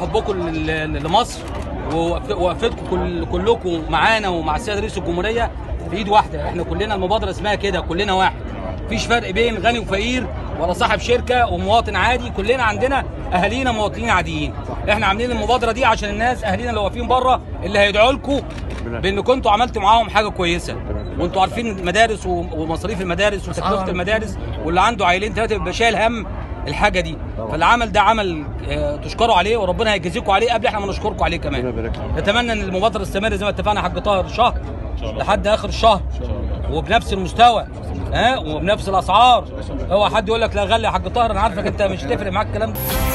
حبكم لل- لمصر ووقف- ووقفتكم كل كلكم معانا ومع السيد رئيس الجمهوريه في ايد واحده احنا كلنا المبادره اسمها كده كلنا واحد مفيش فرق بين غني وفقير ولا صاحب شركه ومواطن عادي كلنا عندنا اهالينا مواطنين عاديين احنا عاملين المبادره دي عشان الناس اهالينا اللي واقفين بره اللي هيدعوا لكم بانكم انتوا عملتوا معاهم حاجه كويسه وانتوا عارفين المدارس و- ومصاريف المدارس وتكلفه المدارس واللي عنده عيلين ثلاثه بيبقى شايل هم الحاجه دي فالعمل ده عمل آه، تشكروا عليه وربنا هيجازيكم عليه قبل احنا ما نشكركم عليه كمان نتمنى ان المبادره تستمر زي ما اتفقنا يا حاج طاهر شهر لحد اخر الشهر وبنفس المستوى ها وبنفس الاسعار هو حد يقول لك لا غلي يا حاج طاهر انا عارفك انت مش هتفرق معاك الكلام ده